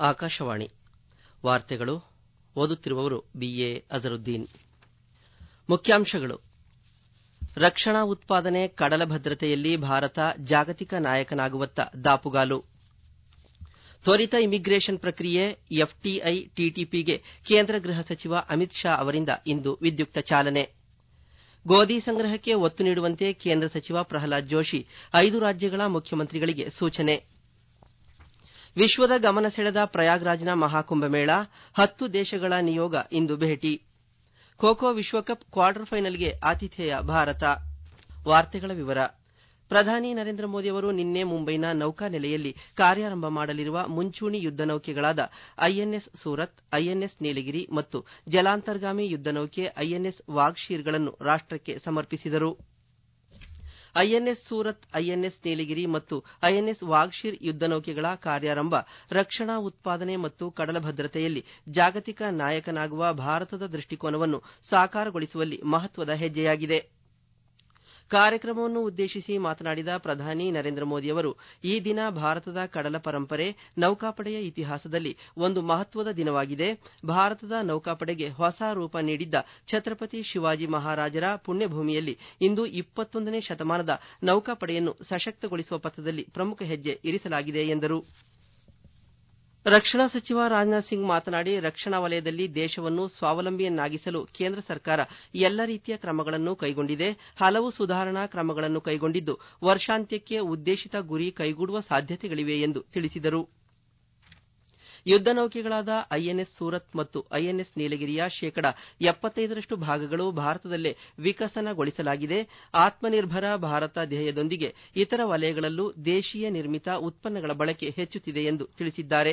ಆಕಾಶವಾಣಿ ವಾರ್ತೆಗಳು ಓದುತ್ತಿರುವವರು ಬಿಎ ಅಜರುದ್ದೀನ್ ಮುಖ್ಯಾಂಶಗಳು ರಕ್ಷಣಾ ಉತ್ಪಾದನೆ ಕಡಲ ಭದ್ರತೆಯಲ್ಲಿ ಭಾರತ ಜಾಗತಿಕ ನಾಯಕನಾಗುವತ್ತ ದಾಪುಗಾಲು ತ್ವರಿತ ಇಮಿಗ್ರೇಷನ್ ಪ್ರಕ್ರಿಯೆ ಎಫ್ಟಿಐ ಟಿಟಿಪಿಗೆ ಕೇಂದ್ರ ಗೃಹ ಸಚಿವ ಅಮಿತ್ ಶಾ ಅವರಿಂದ ಇಂದು ವಿದ್ಯುಕ್ತ ಚಾಲನೆ ಗೋಧಿ ಸಂಗ್ರಹಕ್ಕೆ ಒತ್ತು ನೀಡುವಂತೆ ಕೇಂದ್ರ ಸಚಿವ ಪ್ರಹ್ಲಾದ್ ಜೋಶಿ ಐದು ರಾಜ್ಯಗಳ ಮುಖ್ಯಮಂತ್ರಿಗಳಿಗೆ ಸೂಚನೆ ವಿಶ್ವದ ಗಮನ ಸೆಳೆದ ಪ್ರಯಾಗ್ರಾಜ್ನ ಮಹಾಕುಂಭಮೇಳ ಹತ್ತು ದೇಶಗಳ ನಿಯೋಗ ಇಂದು ಭೇಟಿ ಖೋ ಖೋ ವಿಶ್ವಕಪ್ ಕ್ವಾರ್ಟರ್ ಫೈನಲ್ಗೆ ಆತಿಥೇಯ ಭಾರತ ವಾರ್ತೆಗಳ ವಿವರ ಪ್ರಧಾನಿ ನರೇಂದ್ರ ಮೋದಿ ಅವರು ನಿನ್ನೆ ಮುಂಬೈನ ನೌಕಾನೆಲೆಯಲ್ಲಿ ಕಾರ್ಯಾರಂಭ ಮಾಡಲಿರುವ ಮುಂಚೂಣಿ ಯುದ್ದ ನೌಕೆಗಳಾದ ಐಎನ್ಎಸ್ ಸೂರತ್ ಐಎನ್ಎಸ್ ನೀಲಗಿರಿ ಮತ್ತು ಜಲಾಂತರ್ಗಾಮಿ ಯುದ್ದ ನೌಕೆ ಐಎನ್ಎಸ್ ವಾಗ್ಶೀರ್ಗಳನ್ನು ರಾಷ್ಟಕ್ಕೆ ಸಮರ್ಪಿಸಿದರು ಐಎನ್ಎಸ್ ಸೂರತ್ ಐಎನ್ಎಸ್ ನೀಲಗಿರಿ ಮತ್ತು ಐಎನ್ಎಸ್ ವಾಗ್ಶೀರ್ ಯುದ್ದ ನೌಕೆಗಳ ಕಾರ್ಯಾರಂಭ ರಕ್ಷಣಾ ಉತ್ಪಾದನೆ ಮತ್ತು ಕಡಲ ಭದ್ರತೆಯಲ್ಲಿ ಜಾಗತಿಕ ನಾಯಕನಾಗುವ ಭಾರತದ ದೃಷ್ಟಿಕೋನವನ್ನು ಸಾಕಾರಗೊಳಿಸುವಲ್ಲಿ ಮಹತ್ವದ ಹೆಜ್ಜೆಯಾಗಿದೆ ಕಾರ್ಯಕ್ರಮವನ್ನು ಉದ್ದೇಶಿಸಿ ಮಾತನಾಡಿದ ಪ್ರಧಾನಿ ನರೇಂದ್ರ ಮೋದಿ ಅವರು ಈ ದಿನ ಭಾರತದ ಕಡಲ ಪರಂಪರೆ ನೌಕಾಪಡೆಯ ಇತಿಹಾಸದಲ್ಲಿ ಒಂದು ಮಹತ್ವದ ದಿನವಾಗಿದೆ ಭಾರತದ ನೌಕಾಪಡೆಗೆ ಹೊಸ ರೂಪ ನೀಡಿದ್ದ ಛತ್ರಪತಿ ಶಿವಾಜಿ ಮಹಾರಾಜರ ಪುಣ್ಯಭೂಮಿಯಲ್ಲಿ ಇಂದು ಇಪ್ಪತ್ತೊಂದನೇ ಶತಮಾನದ ನೌಕಾಪಡೆಯನ್ನು ಸಶಕ್ತಗೊಳಿಸುವ ಪಥದಲ್ಲಿ ಪ್ರಮುಖ ಹೆಜ್ಜೆ ಇರಿಸಲಾಗಿದೆ ಎಂದರು ರಕ್ಷಣಾ ಸಚಿವ ರಾಜನಾಥ್ ಸಿಂಗ್ ಮಾತನಾಡಿ ರಕ್ಷಣಾ ವಲಯದಲ್ಲಿ ದೇಶವನ್ನು ಸ್ವಾವಲಂಬಿಯನ್ನಾಗಿಸಲು ಕೇಂದ್ರ ಸರ್ಕಾರ ಎಲ್ಲ ರೀತಿಯ ಕ್ರಮಗಳನ್ನು ಕೈಗೊಂಡಿದೆ ಹಲವು ಸುಧಾರಣಾ ಕ್ರಮಗಳನ್ನು ಕೈಗೊಂಡಿದ್ದು ವರ್ಷಾಂತ್ಯಕ್ಕೆ ಉದ್ದೇಶಿತ ಗುರಿ ಕೈಗೂಡುವ ಸಾಧ್ಯತೆಗಳಿವೆ ಎಂದು ತಿಳಿಸಿದರು ಯುದ್ದ ನೌಕೆಗಳಾದ ಐಎನ್ಎಸ್ ಸೂರತ್ ಮತ್ತು ಐಎನ್ಎಸ್ ನೀಲಗಿರಿಯ ಶೇಕಡ ಎಪ್ಪತ್ತೈದರಷ್ಟು ಭಾಗಗಳು ಭಾರತದಲ್ಲೇ ವಿಕಸನಗೊಳಿಸಲಾಗಿದೆ ಆತ್ಮನಿರ್ಭರ ಭಾರತ ಧ್ಯೇಯದೊಂದಿಗೆ ಇತರ ವಲಯಗಳಲ್ಲೂ ದೇಶೀಯ ನಿರ್ಮಿತ ಉತ್ಪನ್ನಗಳ ಬಳಕೆ ಹೆಚ್ಚುತ್ತಿದೆ ಎಂದು ತಿಳಿಸಿದ್ದಾರೆ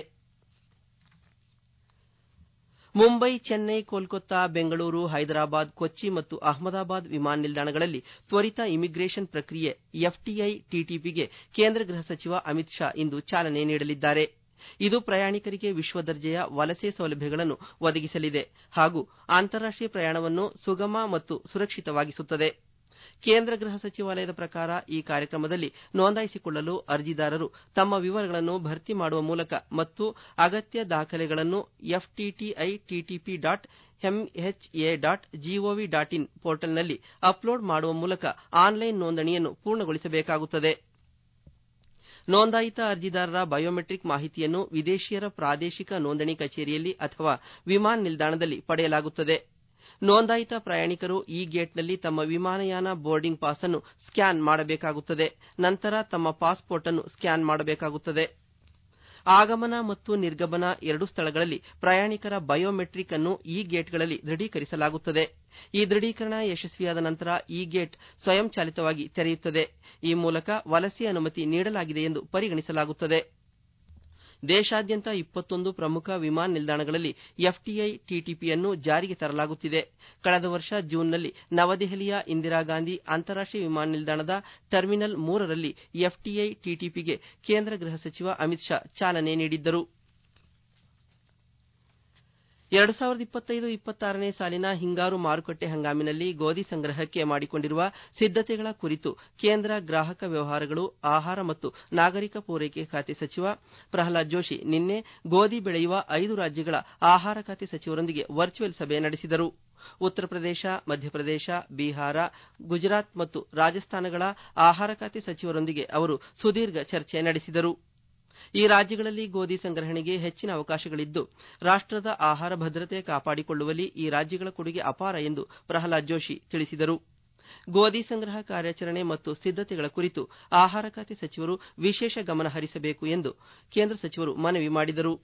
ಮುಂಬೈ ಚೆನ್ನೈ ಕೋಲ್ಕತ್ತಾ ಬೆಂಗಳೂರು ಹೈದರಾಬಾದ್ ಕೊಚ್ಚಿ ಮತ್ತು ಅಹಮದಾಬಾದ್ ವಿಮಾನ ನಿಲ್ದಾಣಗಳಲ್ಲಿ ತ್ವರಿತ ಇಮಿಗ್ರೇಷನ್ ಪ್ರಕ್ರಿಯೆ ಎಫ್ಟಿಐ ಟಿಟಿಪಿಗೆ ಕೇಂದ್ರ ಗೃಹ ಸಚಿವ ಅಮಿತ್ ಶಾ ಇಂದು ಚಾಲನೆ ನೀಡಲಿದ್ದಾರೆ ಇದು ಪ್ರಯಾಣಿಕರಿಗೆ ವಿಶ್ವ ದರ್ಜೆಯ ವಲಸೆ ಸೌಲಭ್ಯಗಳನ್ನು ಒದಗಿಸಲಿದೆ ಹಾಗೂ ಅಂತಾರಾಷ್ಟೀಯ ಪ್ರಯಾಣವನ್ನು ಸುಗಮ ಮತ್ತು ಸುರಕ್ಷಿತವಾಗಿಸುತ್ತದೆ ಕೇಂದ್ರ ಗೃಹ ಸಚಿವಾಲಯದ ಪ್ರಕಾರ ಈ ಕಾರ್ಯಕ್ರಮದಲ್ಲಿ ನೋಂದಾಯಿಸಿಕೊಳ್ಳಲು ಅರ್ಜಿದಾರರು ತಮ್ಮ ವಿವರಗಳನ್ನು ಭರ್ತಿ ಮಾಡುವ ಮೂಲಕ ಮತ್ತು ಅಗತ್ಯ ದಾಖಲೆಗಳನ್ನು FTTI TTP dot MHA dot GOV dot in ಪೋರ್ಟಲ್ನಲ್ಲಿ ಅಪ್ಲೋಡ್ ಮಾಡುವ ಮೂಲಕ ಆನ್ಲೈನ್ ನೋಂದಣಿಯನ್ನು ಪೂರ್ಣಗೊಳಿಸಬೇಕಾಗುತ್ತದೆ ನೋಂದಾಯಿತ ಅರ್ಜಿದಾರರ ಬಯೋಮೆಟ್ರಿಕ್ ಮಾಹಿತಿಯನ್ನು ವಿದೇಶಿಯರ ಪ್ರಾದೇಶಿಕ ನೋಂದಣಿ ಕಚೇರಿಯಲ್ಲಿ ಅಥವಾ ವಿಮಾನ ನಿಲ್ದಾಣದಲ್ಲಿ ಪಡೆಯಲಾಗುತ್ತದೆ ನೋಂದಾಯಿತ ಪ್ರಯಾಣಿಕರು ಈ ಗೇಟ್ನಲ್ಲಿ ತಮ್ಮ ವಿಮಾನಯಾನ ಬೋರ್ಡಿಂಗ್ ಪಾಸ್ ಅನ್ನು ಸ್ಕ್ಯಾನ್ ಮಾಡಬೇಕಾಗುತ್ತದೆ ನಂತರ ತಮ್ಮ ಪಾಸ್ಪೋರ್ಟ್ ಅನ್ನು ಸ್ಕ್ಯಾನ್ ಮಾಡಬೇಕಾಗುತ್ತದೆ ಆಗಮನ ಮತ್ತು ನಿರ್ಗಮನ ಎರಡೂ ಸ್ಥಳಗಳಲ್ಲಿ ಪ್ರಯಾಣಿಕರ ಬಯೋಮೆಟ್ರಿಕ್ ಅನ್ನು ಈ ಗೇಟ್ಗಳಲ್ಲಿ ದೃಢೀಕರಿಸಲಾಗುತ್ತದೆ ಈ ದೃಢೀಕರಣ ಯಶಸ್ವಿಯಾದ ನಂತರ ಈ ಗೇಟ್ ಸ್ವಯಂಚಾಲಿತವಾಗಿ ತೆರೆಯುತ್ತದೆ ಈ ಮೂಲಕ ವಲಸೆ ಅನುಮತಿ ನೀಡಲಾಗಿದೆ ಎಂದು ಪರಿಗಣಿಸಲಾಗುತ್ತದೆ ದೇಶಾದ್ಯಂತ ಇಪ್ಪತ್ತೊಂದು ಪ್ರಮುಖ ವಿಮಾನ ನಿಲ್ದಾಣಗಳಲ್ಲಿ ಎಫ್ಟಿಐ ಟಿಟಿಪಿಯನ್ನು ಜಾರಿಗೆ ತರಲಾಗುತ್ತಿದೆ ಕಳೆದ ವರ್ಷ ಜೂನ್ನಲ್ಲಿ ನವದೆಹಲಿಯ ಇಂದಿರಾ ಗಾಂಧಿ ಅಂತಾರಾಷ್ಟೀಯ ವಿಮಾನ ನಿಲ್ದಾಣದ ಟರ್ಮಿನಲ್ ಮೂರರಲ್ಲಿ ಎಫ್ಟಿಐ ಟಿಟಿಪಿಗೆ ಕೇಂದ್ರ ಗೃಹ ಸಚಿವ ಅಮಿತ್ ಶಾ ಚಾಲನೆ ನೀಡಿದ್ದರು ಎರಡು ಸಾವಿರದ ಇಪ್ಪತ್ತೈದು ಇಪ್ಪತ್ತಾರನೇ ಸಾಲಿನ ಹಿಂಗಾರು ಮಾರುಕಟ್ಟೆ ಹಂಗಾಮಿನಲ್ಲಿ ಗೋಧಿ ಸಂಗ್ರಹಕ್ಕೆ ಮಾಡಿಕೊಂಡಿರುವ ಸಿದ್ದತೆಗಳ ಕುರಿತು ಕೇಂದ್ರ ಗ್ರಾಹಕ ವ್ಯವಹಾರಗಳು ಆಹಾರ ಮತ್ತು ನಾಗರಿಕ ಪೂರೈಕೆ ಖಾತೆ ಸಚಿವ ಪ್ರಹ್ಲಾದ್ ಜೋಶಿ ನಿನ್ನೆ ಗೋಧಿ ಬೆಳೆಯುವ ಐದು ರಾಜ್ಯಗಳ ಆಹಾರ ಖಾತೆ ಸಚಿವರೊಂದಿಗೆ ವರ್ಚುವಲ್ ಸಭೆ ನಡೆಸಿದರು ಉತ್ತರ ಪ್ರದೇಶ ಮಧ್ಯಪ್ರದೇಶ ಬಿಹಾರ ಗುಜರಾತ್ ಮತ್ತು ರಾಜಸ್ಥಾನಗಳ ಆಹಾರ ಖಾತೆ ಸಚಿವರೊಂದಿಗೆ ಅವರು ಸುದೀರ್ಘ ಚರ್ಚೆ ನಡೆಸಿದರು ಈ ರಾಜ್ಯಗಳಲ್ಲಿ ಗೋಧಿ ಸಂಗ್ರಹಣೆಗೆ ಹೆಚ್ಚಿನ ಅವಕಾಶಗಳಿದ್ದು ರಾಷ್ಟದ ಆಹಾರ ಭದ್ರತೆ ಕಾಪಾಡಿಕೊಳ್ಳುವಲ್ಲಿ ಈ ರಾಜ್ಯಗಳ ಕೊಡುಗೆ ಅಪಾರ ಎಂದು ಪ್ರಹ್ಲಾದ್ ಜೋಶಿ ತಿಳಿಸಿದರು ಗೋಧಿ ಸಂಗ್ರಹ ಕಾರ್ಯಾಚರಣೆ ಮತ್ತು ಸಿದ್ದತೆಗಳ ಕುರಿತು ಆಹಾರ ಖಾತೆ ಸಚಿವರು ವಿಶೇಷ ಗಮನ ಹರಿಸಬೇಕು ಎಂದು ಕೇಂದ್ರ ಸಚಿವರು ಮನವಿ ಮಾಡಿದರು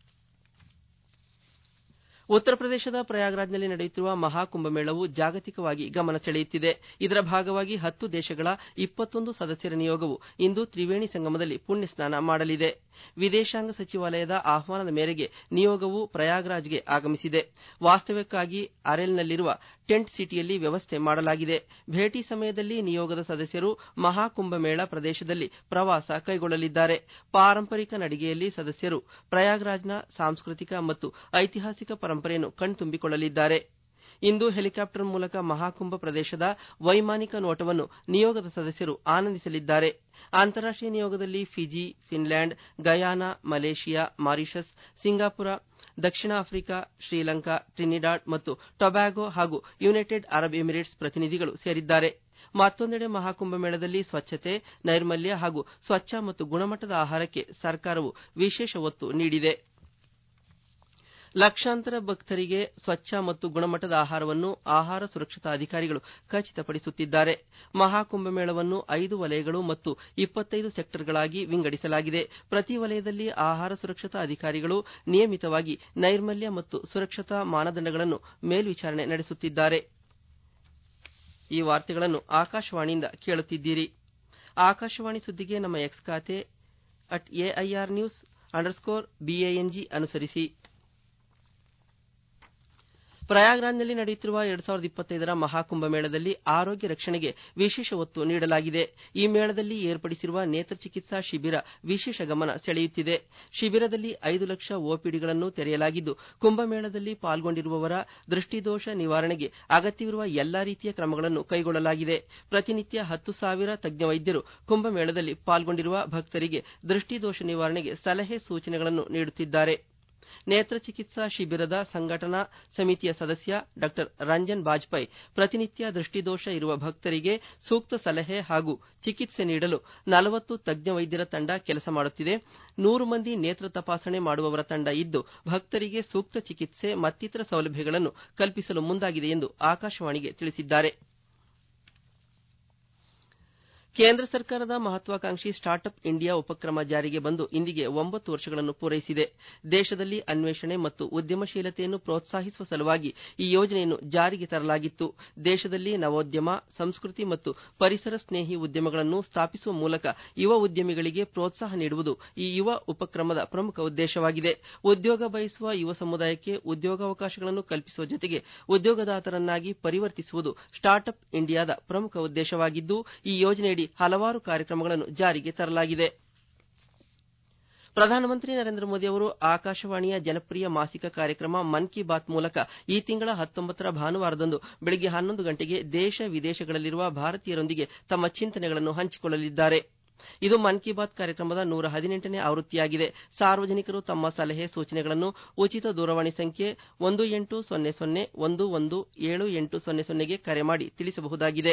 ಉತ್ತರ ಪ್ರದೇಶದ ಪ್ರಯಾಗ್ರಾಜ್ನಲ್ಲಿ ನಡೆಯುತ್ತಿರುವ ಮಹಾಕುಂಭಮೇಳವು ಜಾಗತಿಕವಾಗಿ ಗಮನ ಸೆಳೆಯುತ್ತಿದೆ ಇದರ ಭಾಗವಾಗಿ ಹತ್ತು ದೇಶಗಳ ಇಪ್ಪತ್ತೊಂದು ಸದಸ್ಯರ ನಿಯೋಗವು ಇಂದು ತ್ರಿವೇಣಿ ಸಂಗಮದಲ್ಲಿ ಪುಣ್ಯ ಸ್ನಾನ ಮಾಡಲಿದೆ ವಿದೇಶಾಂಗ ಸಚಿವಾಲಯದ ಆಹ್ವಾನದ ಮೇರೆಗೆ ನಿಯೋಗವು ಪ್ರಯಾಗ್ರಾಜ್ಗೆ ಆಗಮಿಸಿದೆ ವಾಸ್ತವ್ಯಕ್ಕಾಗಿ ಅರೆಲ್ನಲ್ಲಿರುವ ಟೆಂಟ್ ಸಿಟಿಯಲ್ಲಿ ವ್ಯವಸ್ಥೆ ಮಾಡಲಾಗಿದೆ ಭೇಟಿ ಸಮಯದಲ್ಲಿ ನಿಯೋಗದ ಸದಸ್ಯರು ಮಹಾಕುಂಭಮೇಳ ಪ್ರದೇಶದಲ್ಲಿ ಪ್ರವಾಸ ಕೈಗೊಳ್ಳಲಿದ್ದಾರೆ ಪಾರಂಪರಿಕ ನಡಿಗೆಯಲ್ಲಿ ಸದಸ್ಯರು ಪ್ರಯಾಗ್ರಾಜ್ನ ಸಾಂಸ್ಕೃತಿಕ ಮತ್ತು ಐತಿಹಾಸಿಕ ಪರಂಪರೆಯನ್ನು ಕಣ್ತುಂಬಿಕೊಳ್ಳಲಿದ್ದಾರೆ ಇಂದು ಹೆಲಿಕಾಪ್ಟರ್ ಮೂಲಕ ಮಹಾಕುಂಭ ಪ್ರದೇಶದ ವೈಮಾನಿಕ ನೋಟವನ್ನು ನಿಯೋಗದ ಸದಸ್ಯರು ಆನಂದಿಸಲಿದ್ದಾರೆ ಅಂತಾರಾಷ್ಟೀಯ ನಿಯೋಗದಲ್ಲಿ Fiji Finland Guyana Malaysia Mauritius Singapore ದಕ್ಷಿಣ ಆಫ್ರಿಕಾ ಶ್ರೀಲಂಕಾ ಟ್ರಿನಿಡಾಡ್ ಮತ್ತು ಟೊಬ್ಯಾಗೊ ಹಾಗೂ ಯುನೈಟೆಡ್ ಅರಬ್ ಎಮಿರೇಟ್ಸ್ ಪ್ರತಿನಿಧಿಗಳು ಸೇರಿದ್ದಾರೆ ಮತ್ತೊಂದೆಡೆ ಮಹಾಕುಂಭ ಮೇಳದಲ್ಲಿ ಸ್ವಚ್ಛತೆ ನೈರ್ಮಲ್ಯ ಹಾಗೂ ಸ್ವಚ್ಛ ಮತ್ತು ಗುಣಮಟ್ಟದ ಆಹಾರಕ್ಕೆ ಸರ್ಕಾರವು ವಿಶೇಷ ಒತ್ತು ನೀಡಿದೆ ಲಕ್ಷಾಂತರ ಭಕ್ತರಿಗೆ ಸ್ವಚ್ಛ ಮತ್ತು ಗುಣಮಟ್ಟದ ಆಹಾರವನ್ನು ಆಹಾರ ಸುರಕ್ಷತಾ ಅಧಿಕಾರಿಗಳು ಖಚಿತಪಡಿಸುತ್ತಿದ್ದಾರೆ ಮಹಾಕುಂಭ ಮೇಳವನ್ನು ಐದು ವಲಯಗಳು ಮತ್ತು ಇಪ್ಪತ್ತೈದು ಸೆಕ್ಟರ್ಗಳಾಗಿ ವಿಂಗಡಿಸಲಾಗಿದೆ ಪ್ರತಿ ವಲಯದಲ್ಲಿ ಆಹಾರ ಸುರಕ್ಷತಾ ಅಧಿಕಾರಿಗಳು ನಿಯಮಿತವಾಗಿ ನೈರ್ಮಲ್ಯ ಮತ್ತು ಸುರಕ್ಷತಾ ಮಾನದಂಡಗಳನ್ನು ಮೇಲ್ವಿಚಾರಣೆ ನಡೆಸುತ್ತಿದ್ದಾರೆ ಈ ವಾರ್ತೆಗಳನ್ನು ಆಕಾಶವಾಣಿಯಿಂದ ಕೇಳುತ್ತಿದ್ದೀರಿ ಆಕಾಶವಾಣಿ ಸುದ್ದಿಗೆ ನಮ್ಮ ಎಕ್ಸ್ ಖಾತೆ at AIR news underscore BANG ಅನುಸರಿಸಿ ಪ್ರಯಾಗ್ರಾಜ್ನಲ್ಲಿ ನಡೆಯುತ್ತಿರುವ ಎರಡ್ ಸಾವಿರದ ಇಪ್ಪತ್ತೈದರ ಮಹಾಕುಂಭ ಮೇಳದಲ್ಲಿ ಆರೋಗ್ಯ ರಕ್ಷಣೆಗೆ ವಿಶೇಷ ಒತ್ತು ನೀಡಲಾಗಿದೆ ಈ ಮೇಳದಲ್ಲಿ ಏರ್ಪಡಿಸಿರುವ ನೇತ್ರ ಚಿಕಿತ್ಸಾ ಶಿಬಿರ ವಿಶೇಷ ಗಮನ ಸೆಳೆಯುತ್ತಿದೆ ಶಿಬಿರದಲ್ಲಿ ಐದು ಲಕ್ಷ ಒಪಿಡಿಗಳನ್ನು ತೆರೆಯಲಾಗಿದ್ದು ಕುಂಭಮೇಳದಲ್ಲಿ ಪಾಲ್ಗೊಂಡಿರುವವರ ದೃಷ್ಟಿದೋಷ ನಿವಾರಣೆಗೆ ಅಗತ್ಯವಿರುವ ಎಲ್ಲಾ ರೀತಿಯ ಕ್ರಮಗಳನ್ನು ಕೈಗೊಳ್ಳಲಾಗಿದೆ ಪ್ರತಿನಿತ್ಯ ಹತ್ತು ಸಾವಿರ ತಜ್ಞ ವೈದ್ಯರು ಕುಂಭಮೇಳದಲ್ಲಿ ಪಾಲ್ಗೊಂಡಿರುವ ಭಕ್ತರಿಗೆ ದೃಷ್ಟಿದೋಷ ನಿವಾರಣೆಗೆ ಸಲಹೆ ಸೂಚನೆಗಳನ್ನು ನೀಡುತ್ತಿದ್ದಾರೆ ನೇತ್ರ ಚಿಕಿತ್ಸಾ ಶಿಬಿರದ ಸಂಘಟನಾ ಸಮಿತಿಯ ಸದಸ್ಯ ಡಾ ರಂಜನ್ ಬಾಜ್ಪೇಯಿ ಪ್ರತಿನಿತ್ಯ ದೃಷ್ಟಿದೋಷ ಇರುವ ಭಕ್ತರಿಗೆ ಸೂಕ್ತ ಸಲಹೆ ಹಾಗೂ ಚಿಕಿತ್ಸೆ ನೀಡಲು ನಲವತ್ತು ತಜ್ಞ ವೈದ್ಯರ ತಂಡ ಕೆಲಸ ಮಾಡುತ್ತಿದೆ ನೂರು ಮಂದಿ ನೇತ್ರ ತಪಾಸಣೆ ಮಾಡುವವರ ತಂಡ ಇದ್ದು ಭಕ್ತರಿಗೆ ಸೂಕ್ತ ಚಿಕಿತ್ಸೆ ಮತ್ತಿತರ ಸೌಲಭ್ಯಗಳನ್ನು ಕಲ್ಪಿಸಲು ಮುಂದಾಗಿದೆ ಎಂದು ಆಕಾಶವಾಣಿಗೆ ತಿಳಿಸಿದ್ದಾರೆ ಕೇಂದ್ರ ಸರ್ಕಾರದ ಮಹತ್ವಾಕಾಂಕ್ಷಿ ಸ್ಟಾರ್ಟ್ಅಪ್ ಇಂಡಿಯಾ ಉಪಕ್ರಮ ಜಾರಿಗೆ ಬಂದು ಇಂದಿಗೆ ಒಂಬತ್ತು ವರ್ಷಗಳನ್ನು ಪೂರೈಸಿದೆ ದೇಶದಲ್ಲಿ ಅನ್ವೇಷಣೆ ಮತ್ತು ಉದ್ಯಮಶೀಲತೆಯನ್ನು ಪ್ರೋತ್ಸಾಹಿಸುವ ಸಲುವಾಗಿ ಈ ಯೋಜನೆಯನ್ನು ಜಾರಿಗೆ ತರಲಾಗಿತ್ತು ದೇಶದಲ್ಲಿ ನವೋದ್ಯಮ ಸಂಸ್ಕೃತಿ ಮತ್ತು ಪರಿಸರ ಸ್ನೇಹಿ ಉದ್ಯಮಗಳನ್ನು ಸ್ಥಾಪಿಸುವ ಮೂಲಕ ಯುವ ಉದ್ಯಮಿಗಳಿಗೆ ಪ್ರೋತ್ಸಾಹ ನೀಡುವುದು ಈ ಯುವ ಉಪಕ್ರಮದ ಪ್ರಮುಖ ಉದ್ದೇಶವಾಗಿದೆ ಉದ್ಯೋಗ ಬಯಸುವ ಯುವ ಸಮುದಾಯಕ್ಕೆ ಉದ್ಯೋಗಾವಕಾಶಗಳನ್ನು ಕಲ್ಪಿಸುವ ಜೊತೆಗೆ ಉದ್ಯೋಗದಾತರನ್ನಾಗಿ ಪರಿವರ್ತಿಸುವುದು ಸ್ಟಾರ್ಟ್ಅಪ್ ಇಂಡಿಯಾದ ಪ್ರಮುಖ ಉದ್ದೇಶವಾಗಿದ್ದು ಈ ಯೋಜನೆಯಡಿ ಹಲವಾರು ಕಾರ್ಯಕ್ರಮಗಳನ್ನು ಜಾರಿಗೆ ತರಲಾಗಿದೆ ಪ್ರಧಾನಮಂತ್ರಿ ನರೇಂದ್ರ ಮೋದಿ ಅವರು ಆಕಾಶವಾಣಿಯ ಜನಪ್ರಿಯ ಮಾಸಿಕ ಕಾರ್ಯಕ್ರಮ ಮನ್ ಕಿ ಬಾತ್ ಮೂಲಕ ಈ ತಿಂಗಳ ಹತ್ತೊಂಬತ್ತರ ಭಾನುವಾರದಂದು ಬೆಳಗ್ಗೆ ಹನ್ನೊಂದು ಗಂಟೆಗೆ ದೇಶ ವಿದೇಶಗಳಲ್ಲಿರುವ ಭಾರತೀಯರೊಂದಿಗೆ ತಮ್ಮ ಚಿಂತನೆಗಳನ್ನು ಹಂಚಿಕೊಳ್ಳಲಿದ್ದಾರೆ ಇದು ಮನ್ ಕಿ ಬಾತ್ ಕಾರ್ಯಕ್ರಮದ ನೂರ ಹದಿನೆಂಟನೇ ಆವೃತ್ತಿಯಾಗಿದೆ ಸಾರ್ವಜನಿಕರು ತಮ್ಮ ಸಲಹೆ ಸೂಚನೆಗಳನ್ನು ಉಚಿತ ದೂರವಾಣಿ ಸಂಖ್ಯೆ ಒಂದು ಎಂಟು ಸೊನ್ನೆ ಸೊನ್ನೆ ಒಂದು ಒಂದು ಏಳು ಎಂಟು ಸೊನ್ನೆ ಸೊನ್ನೆಗೆ ಕರೆ ಮಾಡಿ ತಿಳಿಸಬಹುದಾಗಿದೆ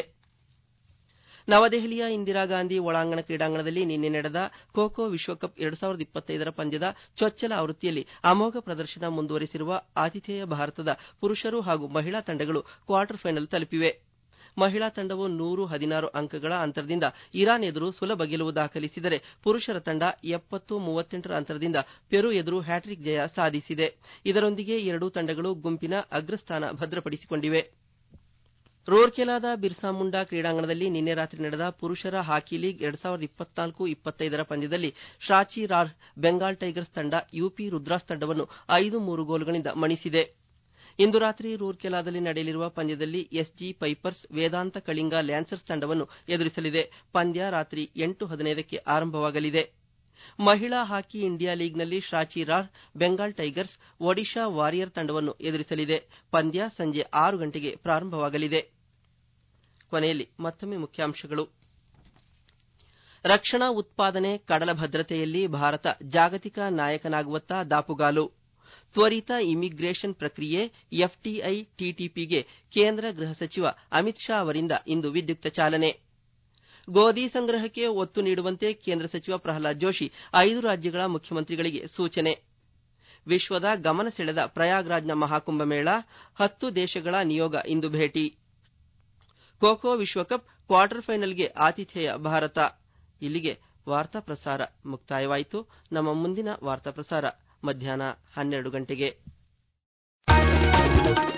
ನವದೆಹಲಿಯ ಇಂದಿರಾ ಗಾಂಧಿ ಒಳಾಂಗಣ ಕ್ರೀಡಾಂಗಣದಲ್ಲಿ ನಿನ್ನೆ ನಡೆದ ಖೋ ಖೋ ವಿಶ್ವಕಪ್ ಎರಡು ಸಾವಿರದ ಇಪ್ಪತ್ತೈದರ ಪಂದ್ಯದ ಚೊಚ್ಚಲ ಆವೃತ್ತಿಯಲ್ಲಿ ಅಮೋಘ ಪ್ರದರ್ಶನ ಮುಂದುವರೆಸಿರುವ ಆತಿಥೇಯ ಭಾರತದ ಪುರುಷರು ಹಾಗೂ ಮಹಿಳಾ ತಂಡಗಳು ಕ್ವಾರ್ಟರ್ ಫೈನಲ್ ತಲುಪಿವೆ ಮಹಿಳಾ ತಂಡವು ನೂರು ಹದಿನಾರು ಅಂಕಗಳ ಅಂತರದಿಂದ ಇರಾನ್ ಎದುರು ಸುಲಭ ಗೆಲುವು ದಾಖಲಿಸಿದರೆ ಪುರುಷರ ತಂಡ ಎಪ್ಪತ್ತು ಮೂವತ್ತೆಂಟರ ಅಂತರದಿಂದ ಪೆರು ಎದುರು ಹ್ಯಾಟ್ರಿಕ್ ಜಯ ಸಾಧಿಸಿದೆ ಇದರೊಂದಿಗೆ ಎರಡೂ ತಂಡಗಳು ಗುಂಪಿನ ಅಗ್ರಸ್ಥಾನ ಭದ್ರಪಡಿಸಿಕೊಂಡಿವೆ ರೂರ್ಕೆಲಾದ ಬಿರ್ಸಾ ಮುಂಡಾ ಕ್ರೀಡಾಂಗಣದಲ್ಲಿ ನಿನ್ನೆ ರಾತ್ರಿ ನಡೆದ ಪುರುಷರ ಹಾಕಿ ಲೀಗ್ ಎರಡ್ ಸಾವಿರದ ಇಪ್ಪತ್ನಾಲ್ಕು ಇಪ್ಪತ್ತೈದರ ಪಂದ್ಯದಲ್ಲಿ ಶಾಚಿ ರಾರ್ ಬೆಂಗಾಲ್ ಟೈಗರ್ಸ್ ತಂಡ ಯುಪಿ ರುದ್ರಾಸ್ ತಂಡವನ್ನು ಐದು ಮೂರು ಗೋಲುಗಳಿಂದ ಮಣಿಸಿದೆ ಇಂದು ರಾತ್ರಿ ರೂರ್ಕೆಲಾದಲ್ಲಿ ನಡೆಯಲಿರುವ ಪಂದ್ಯದಲ್ಲಿ SG Pipers Vedanta Kalinga Lancers ತಂಡವನ್ನು ಎದುರಿಸಲಿದೆ ಪಂದ್ಯ ರಾತ್ರಿ ಎಂಟು ಹದಿನೈದಕ್ಕೆ ಆರಂಭವಾಗಲಿದೆ ಮಹಿಳಾ ಹಾಕಿ ಇಂಡಿಯಾ ಲೀಗ್ನಲ್ಲಿ ಶಾಚಿ ರಾರ್ ಬೆಂಗಾಲ್ ಟೈಗರ್ಸ್ ಒಡಿಶಾ ವಾರಿಯರ್ ತಂಡವನ್ನು ಎದುರಿಸಲಿದೆ ಪಂದ್ಯ ಸಂಜೆ ಆರು ಗಂಟೆಗೆ ಪ್ರಾರಂಭವಾಗಲಿದೆ ಕೊನೆಯಲ್ಲಿ ಮತ್ತೊಮ್ಮೆ ಮುಖ್ಯಾಂಶಗಳು ರಕ್ಷಣಾ ಉತ್ಪಾದನೆ ಕಡಲ ಭದ್ರತೆಯಲ್ಲಿ ಭಾರತ ಜಾಗತಿಕ ನಾಯಕನಾಗುವತ್ತ ದಾಪುಗಾಲು ತ್ವರಿತ ಇಮಿಗ್ರೇಷನ್ ಪ್ರಕ್ರಿಯೆ ಎಫ್ಟಿಐ ಟಿಟಿಪಿಗೆ ಕೇಂದ್ರ ಗೃಹ ಸಚಿವ ಅಮಿತ್ ಶಾ ಅವರಿಂದ ಇಂದು ವಿದ್ಯುಕ್ತ ಚಾಲನೆ ಗೋಧಿ ಸಂಗ್ರಹಕ್ಕೆ ಒತ್ತು ನೀಡುವಂತೆ ಕೇಂದ್ರ ಸಚಿವ ಪ್ರಹ್ಲಾದ್ ಜೋಶಿ ಐದು ರಾಜ್ಯಗಳ ಮುಖ್ಯಮಂತ್ರಿಗಳಿಗೆ ಸೂಚನೆ ವಿಶ್ವದ ಗಮನ ಸೆಳೆದ ಪ್ರಯಾಗ್ರಾಜ್ನ ಮಹಾಕುಂಭ ಮೇಳ ಹತ್ತು ದೇಶಗಳ ನಿಯೋಗ ಇಂದು ಭೇಟಿ ಖೋ ಖೋ ವಿಶ್ವಕಪ್ ಕ್ವಾರ್ಟರ್ ಫೈನಲ್ಗೆ ಆತಿಥೇಯ ಭಾರತ ಇಲ್ಲಿಗೆ ವಾರ್ತಾ ಪ್ರಸಾರ ಮುಕ್ತಾಯವಾಯಿತು ನಮ್ಮ ಮುಂದಿನ ವಾರ್ತಾ ಪ್ರಸಾರ ಮಧ್ಯಾಹ್ನ ಹನ್ನೆರಡು ಗಂಟೆಗೆ